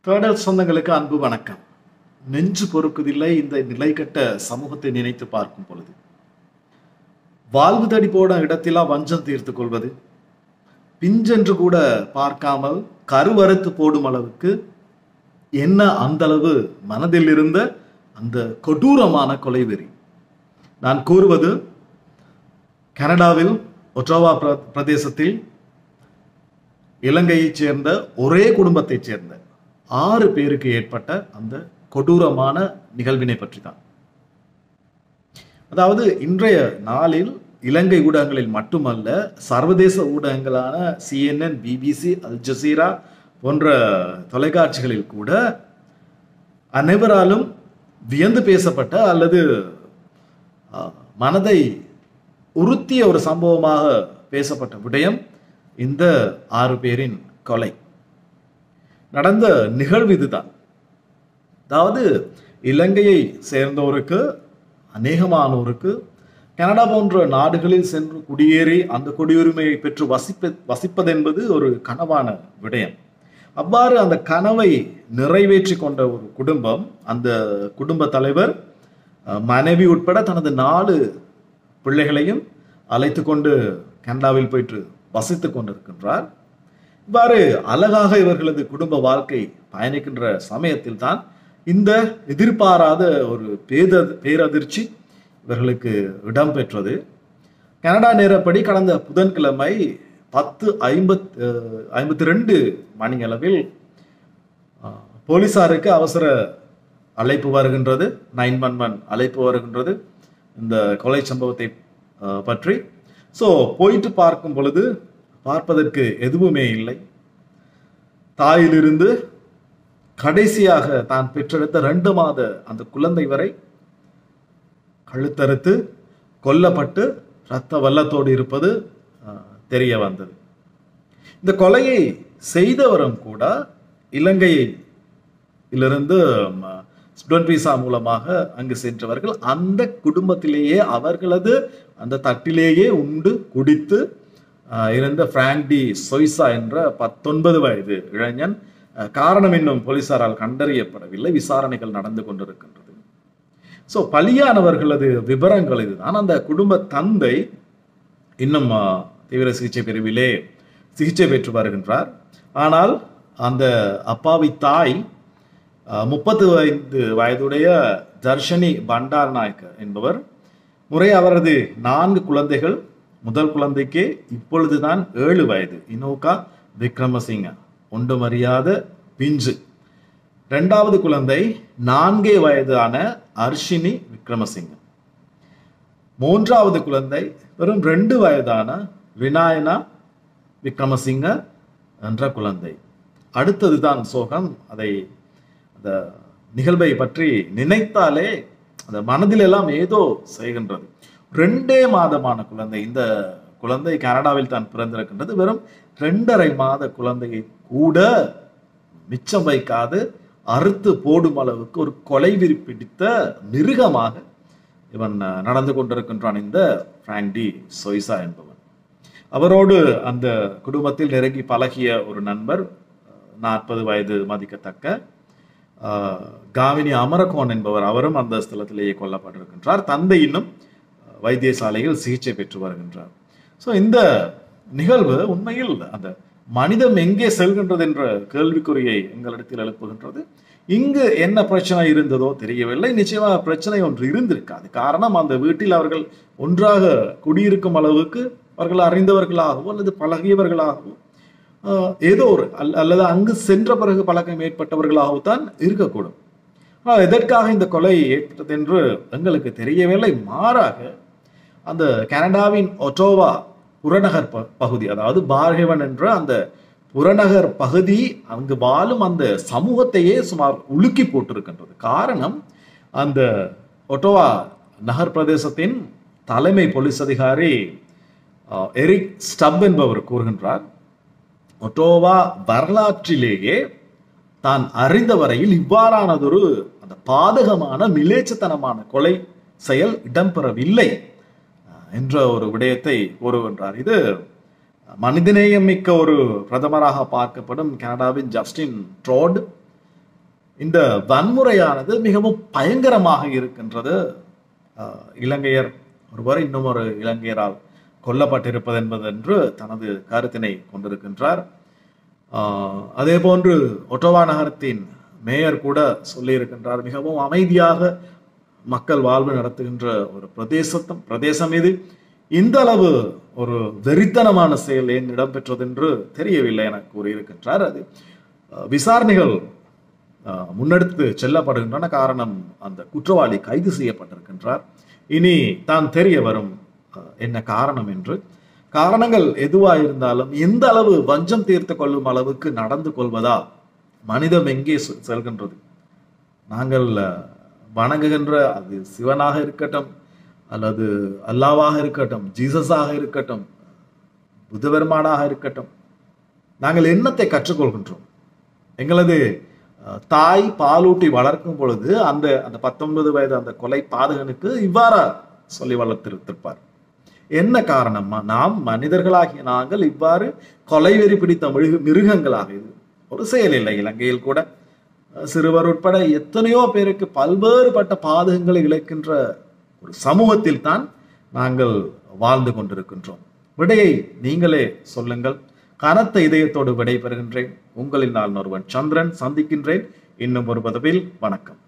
தேடல் சொந்தங்களுக்கு அன்பு வணக்கம் நெஞ்சு பொறுக்குதில்லை இந்த நிலைகட்ட சமூகத்தை நினைத்து பார்க்கும் பொழுது வாழ்வு தடி போட இடத்திலா வஞ்சம் தீர்த்து கொள்வது பிஞ்சென்று கூட பார்க்காமல் கருவறுத்து போடும் அளவுக்கு என்ன அந்த அளவு மனதில் இருந்த அந்த கொடூரமான கொலைவெறி நான் கூறுவது கனடாவில் ஒட்ராவா பிர- பிரதேசத்தில் இலங்கையைச் சேர்ந்த ஒரே குடும்பத்தைச் சேர்ந்த ஆறு பேருக்கு ஏற்பட்ட அந்த கொடூரமான நிகழ்வினை பற்றி தான் அதாவது இன்றைய நாளில் இலங்கை ஊடகங்களில் மட்டுமல்ல சர்வதேச ஊடகங்களான சிஎன்என் பிபிசி அல் ஜசீரா போன்ற தொலைக்காட்சிகளில் கூட அனைவராலும் வியந்து பேசப்பட்ட அல்லது அஹ், மனதை உறுத்திய ஒரு சம்பவமாக பேசப்பட்ட விடயம் இந்த ஆறு பேரின் கொலை நடந்த நிகழ்வு இதுதான் அதாவது இலங்கையை சேர்ந்தோருக்கு அநேகமானோருக்கு கனடா போன்ற நாடுகளில் சென்று குடியேறி அந்த குடியுரிமையை பெற்று வசிப்ப வசிப்பதென்பது ஒரு கனவான விடயம் அவ்வாறு அந்த கனவை நிறைவேற்றி கொண்ட ஒரு குடும்பம் அந்த குடும்ப தலைவர் அஹ், மனைவி உட்பட தனது நாலு பிள்ளைகளையும் அழைத்து கொண்டு கனடாவில் போயிட்டு வசித்துக் கொண்டிருக்கின்றார் இவ்வாறு அழகாக இவர்களது குடும்ப வாழ்க்கை பயணிக்கின்ற சமயத்தில் தான் இந்த எதிர்பாராத ஒரு பேத பேரதிர்ச்சி இவர்களுக்கு இடம்பெற்றது கனடா நேரப்படி கடந்த புதன்கிழமை பத்து ஐம்பத் ஐம்பத்தி ரெண்டு மணி அளவில் அஹ், போலீசாருக்கு அவசர அழைப்பு வருகின்றது நைன் ஒன் ஒன் அழைப்பு வருகின்றது இந்த கொலை சம்பவத்தை அஹ், பற்றி ஸோ போயிட்டு பார்க்கும் பொழுது பார்ப்பதற்கு எதுவுமே இல்லை தாயிலிருந்து கடைசியாக தான் பெற்றெடுத்த ரெண்டு மாத அந்த குழந்தை வரை கழுத்தறுத்து கொல்லப்பட்டு இரத்த வெள்ளத்தோடு இருப்பது அஹ், தெரிய வந்தது இந்த கொலையை செய்தவரும் கூட இலங்கையை இலிருந்து ஸ்டூடெண்ட் விசா மூலமாக அங்கு சென்றவர்கள் அந்த குடும்பத்திலேயே அவர்களது அந்த தட்டிலேயே உண்டு குடித்து அஹ், இருந்த பிராங்க் டி சொய்சா என்ற பத்தொன்பது வயது இளைஞன் அஹ், காரணம் இன்னும் போலீசாரால் கண்டறியப்படவில்லை விசாரணைகள் நடந்து கொண்டிருக்கின்றது ஸோ பலியானவர்களது விவரங்கள் இதுதான் அந்த குடும்ப தந்தை இன்னும் ஆ, தீவிர சிகிச்சை பிரிவிலே சிகிச்சை பெற்று வருகின்றார் ஆனால் அந்த அப்பாவி தாய் முப்பத்து ஐந்து வயதுடைய தர்ஷனி பண்டார் நாயக் என்பவர் முறை அவரது நான்கு குழந்தைகள் முதல் குழந்தைக்கு இப்பொழுதுதான் ஏழு வயது இனோகா விக்ரமசிங்க ஒன்றும் அறியாத பிஞ்சு இரண்டாவது குழந்தை நான்கே வயதான அர்ஷினி விக்ரமசிங்க மூன்றாவது குழந்தை வெறும் ரெண்டு வயதான விநாயனா விக்ரமசிங்க என்ற குழந்தை அடுத்ததுதான் சோகம் அதை அந்த நிகழ்வை பற்றி நினைத்தாலே அந்த மனதில் எல்லாம் ஏதோ செய்கின்றது ரெண்டே மாதமான குழந்தை இந்த குழந்தை கனடாவில் தான் பிறந்திருக்கின்றது வெறும் ரெண்டரை மாத குழந்தையை கூட மிச்சம் வைக்காது அறுத்து போடும் அளவுக்கு ஒரு கொலைவிரி பிடித்த மிருகமாக இவன் அஹ், நடந்து கொண்டிருக்கின்றான் இந்த பிராங்க் டி சொய்சா என்பவன் அவரோடு அந்த குடும்பத்தில் நெருங்கி பழகிய ஒரு நண்பர் நாற்பது வயது மதிக்கத்தக்க அஹ், காமினி அமரகோன் என்பவர் அவரும் அந்த ஸ்தலத்திலேயே கொல்லப்பட்டிருக்கின்றார் தந்தை இன்னும் அஹ், வைத்தியசாலையில் சிகிச்சை பெற்று வருகின்றார் ஸோ இந்த நிகழ்வு உண்மையில் அந்த மனிதம் எங்கே செல்கின்றது என்ற கேள்விக்குறியை எங்களிடத்தில் எழுப்புகின்றது இங்கு என்ன பிரச்சனை இருந்ததோ தெரியவில்லை நிச்சயமா பிரச்சனை ஒன்று இருந்திருக்காது காரணம் அந்த வீட்டில் அவர்கள் ஒன்றாக குடியிருக்கும் அளவுக்கு அவர்கள் அறிந்தவர்களாகவோ அல்லது பழகியவர்களாகவோ ஆஹ், ஏதோ ஒரு அல்ல- அல்லது அங்கு சென்ற பிறகு பழக்கம் ஏற்பட்டவர்களாகவோ தான் இருக்கக்கூடும் ஆனால் எதற்காக இந்த கொலை ஏற்பட்டது என்று எங்களுக்கு தெரியவில்லை மாறாக அந்த கனடாவின் ஒட்டோவா புறநகர் ப- பகுதி அதாவது பார்ஹெவன் என்ற அந்த புறநகர் பகுதி அங்கு வாழும் அந்த சமூகத்தையே சுமார் உலுக்கி போட்டிருக்கின்றது காரணம் அந்த ஒட்டோவா நகர் பிரதேசத்தின் தலைமை போலீஸ் அதிகாரி அஹ், எரிக் ஸ்டப் என்பவர் கூறுகின்றார் ஒட்டோவா வரலாற்றிலேயே தான் அறிந்த வரையில் இவ்வாறானதொரு அந்த பாதகமான மிலேச்சத்தனமான கொலை செயல் இடம்பெறவில்லை அஹ், என்ற ஒரு விடயத்தை கூறுகின்றார் இது மனிதநேயம் மிக்க ஒரு பிரதமராக பார்க்கப்படும் கனடாவின் ஜஸ்டின் ட்ரோட் இந்த வன்முறையானது மிகவும் பயங்கரமாக இருக்கின்றது ஆஹ், இலங்கையர் ஒருவர் இன்னும் ஒரு இலங்கையரால் கொல்லப்பட்டிருப்பது என்பது என்று தனது கருத்தினை கொண்டிருக்கின்றார் ஆஹ், அதே போன்று ஒட்டோவா நகரத்தின் மேயர் கூட சொல்லியிருக்கின்றார் மிகவும் அமைதியாக மக்கள் வாழ்வு நடத்துகின்ற ஒரு பிரதேசத்தம் பிரதேசம் இது இந்த அளவு ஒரு வெறித்தனமான செயல் ஏன் இடம்பெற்றது என்று தெரியவில்லை என கூறியிருக்கின்றார் அது அஹ், விசாரணைகள் அஹ், முன்னெடுத்து செல்லப்படுகின்றன காரணம் அந்த குற்றவாளி கைது செய்யப்பட்டிருக்கின்றார் இனி தான் தெரிய வரும் அஹ், என்ன காரணம் என்று காரணங்கள் எதுவாக இருந்தாலும் எந்த அளவு வஞ்சம் தீர்த்து கொள்ளும் அளவுக்கு நடந்து கொள்வதா மனிதம் எங்கே செ- செல்கின்றது நாங்கள் அஹ், வணங்குகின்ற அது சிவனாக இருக்கட்டும் அல்லது அல்லாவாக இருக்கட்டும் ஜீசஸாக இருக்கட்டும் புத்தபெருமானாக இருக்கட்டும் நாங்கள் என்னத்தை கற்றுக்கொள்கின்றோம் எங்களது அஹ், தாய் பாலூட்டி வளர்க்கும் பொழுது அந்த அந்த பத்தொன்பது வயது அந்த கொலை பாதகனுக்கு இவ்வாறா சொல்லி வளர்த்திருப்பார் என்ன காரணமா நாம் மனிதர்களாகிய நாங்கள் இவ்வாறு கொலைவெறி பிடித்த மிருக மிருகங்களாக இது ஒரு செயல் இல்லை இலங்கையில் கூட அஹ், சிறுவர் உட்பட எத்தனையோ பேருக்கு பல்வேறுபட்ட பாதகங்களை இழைக்கின்ற ஒரு சமூகத்தில் தான் நாங்கள் வாழ்ந்து கொண்டிருக்கின்றோம் விடையை நீங்களே சொல்லுங்கள் கனத்த இதயத்தோடு விடை பெறுகின்றேன் உங்களில் நான் ஒருவன் சந்திரன் சந்திக்கின்றேன் இன்னும் ஒரு பதவில் வணக்கம்